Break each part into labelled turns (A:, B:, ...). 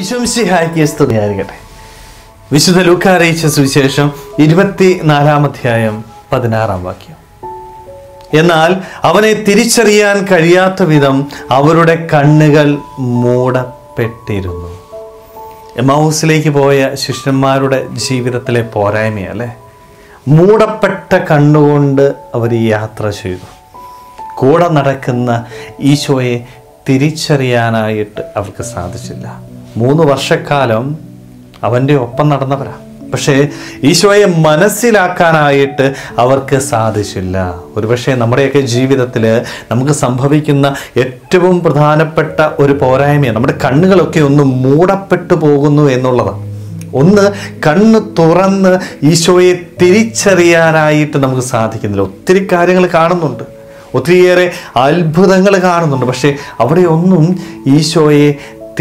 A: ഈശോംശിഹായ്ക്ക് സ്തുതിയായിരിക്കട്ടെ വിശുദ്ധ ലൂക്ക അറിയിച്ച സുവിശേഷം ഇരുപത്തി നാലാം അധ്യായം പതിനാറാം വാക്യം എന്നാൽ അവനെ തിരിച്ചറിയാൻ കഴിയാത്ത വിധം അവരുടെ കണ്ണുകൾ മൂടപ്പെട്ടിരുന്നു എമൗസിലേക്ക് പോയ ശിഷ്യന്മാരുടെ ജീവിതത്തിലെ പോരായ്മയല്ലേ മൂടപ്പെട്ട കണ്ണുകൊണ്ട് അവർ യാത്ര ചെയ്തു കൂടെ നടക്കുന്ന ഈശോയെ തിരിച്ചറിയാനായിട്ട് അവർക്ക് സാധിച്ചില്ല മൂന്ന് വർഷക്കാലം അവൻ്റെ ഒപ്പം നടന്നവരാ പക്ഷേ ഈശോയെ മനസ്സിലാക്കാനായിട്ട് അവർക്ക് സാധിച്ചില്ല ഒരുപക്ഷെ നമ്മുടെയൊക്കെ ജീവിതത്തിൽ നമുക്ക് സംഭവിക്കുന്ന ഏറ്റവും പ്രധാനപ്പെട്ട ഒരു പോരായ്മയാണ് നമ്മുടെ കണ്ണുകളൊക്കെ ഒന്ന് മൂടപ്പെട്ടു പോകുന്നു എന്നുള്ളതാണ് ഒന്ന് കണ്ണ് തുറന്ന് ഈശോയെ തിരിച്ചറിയാനായിട്ട് നമുക്ക് സാധിക്കുന്നില്ല ഒത്തിരി കാര്യങ്ങൾ കാണുന്നുണ്ട് ഒത്തിരിയേറെ അത്ഭുതങ്ങൾ കാണുന്നുണ്ട് പക്ഷേ അവിടെ ഒന്നും ഈശോയെ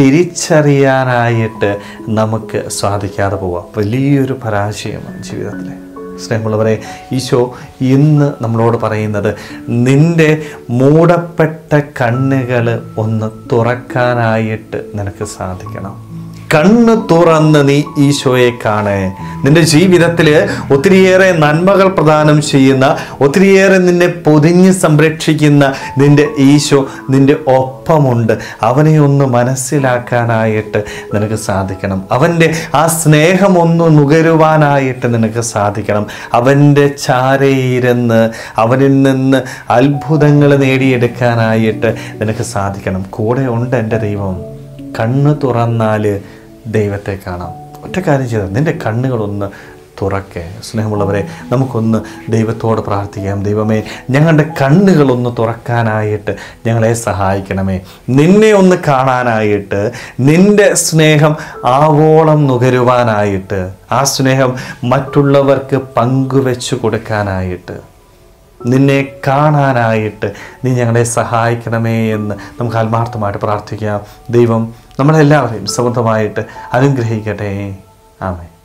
A: തിരിച്ചറിയാനായിട്ട് നമുക്ക് സാധിക്കാതെ പോവാം വലിയൊരു പരാജയമാണ് ജീവിതത്തിലെ സ്നേഹമുള്ളവരെ ഈശോ ഇന്ന് നമ്മളോട് പറയുന്നത് നിന്റെ മൂടപ്പെട്ട കണ്ണുകൾ ഒന്ന് തുറക്കാനായിട്ട് നിനക്ക് സാധിക്കണം കണ്ണ് തുറന്ന് നീ ഈശോയെ കാണേ നിന്റെ ജീവിതത്തിൽ ഒത്തിരിയേറെ നന്മകൾ പ്രദാനം ചെയ്യുന്ന ഒത്തിരിയേറെ നിന്നെ പൊതിഞ്ഞ് സംരക്ഷിക്കുന്ന നിന്റെ ഈശോ നിന്റെ ഒപ്പമുണ്ട് അവനെ ഒന്ന് മനസ്സിലാക്കാനായിട്ട് നിനക്ക് സാധിക്കണം അവൻ്റെ ആ സ്നേഹം ഒന്ന് നുകരുവാനായിട്ട് നിനക്ക് സാധിക്കണം അവൻ്റെ ചാരയിരുന്ന് അവനിൽ നിന്ന് അത്ഭുതങ്ങൾ നേടിയെടുക്കാനായിട്ട് നിനക്ക് സാധിക്കണം കൂടെ ഉണ്ട് എൻ്റെ ദൈവം കണ്ണ് തുറന്നാൽ ദൈവത്തെ കാണാം ഒറ്റ കാര്യം ചെയ്താൽ നിൻ്റെ കണ്ണുകളൊന്ന് തുറക്കെ സ്നേഹമുള്ളവരെ നമുക്കൊന്ന് ദൈവത്തോട് പ്രാർത്ഥിക്കാം ദൈവമേ ഞങ്ങളുടെ കണ്ണുകളൊന്ന് തുറക്കാനായിട്ട് ഞങ്ങളെ സഹായിക്കണമേ നിന്നെ ഒന്ന് കാണാനായിട്ട് നിൻ്റെ സ്നേഹം ആവോളം നുകരുവാനായിട്ട് ആ സ്നേഹം മറ്റുള്ളവർക്ക് പങ്കുവെച്ചു കൊടുക്കാനായിട്ട് നിന്നെ കാണാനായിട്ട് നീ ഞങ്ങളെ സഹായിക്കണമേ എന്ന് നമുക്ക് ആത്മാർത്ഥമായിട്ട് പ്രാർത്ഥിക്കാം ദൈവം നമ്മളെല്ലാവരെയും സ്വന്തമായിട്ട് അനുഗ്രഹിക്കട്ടെ ആമേ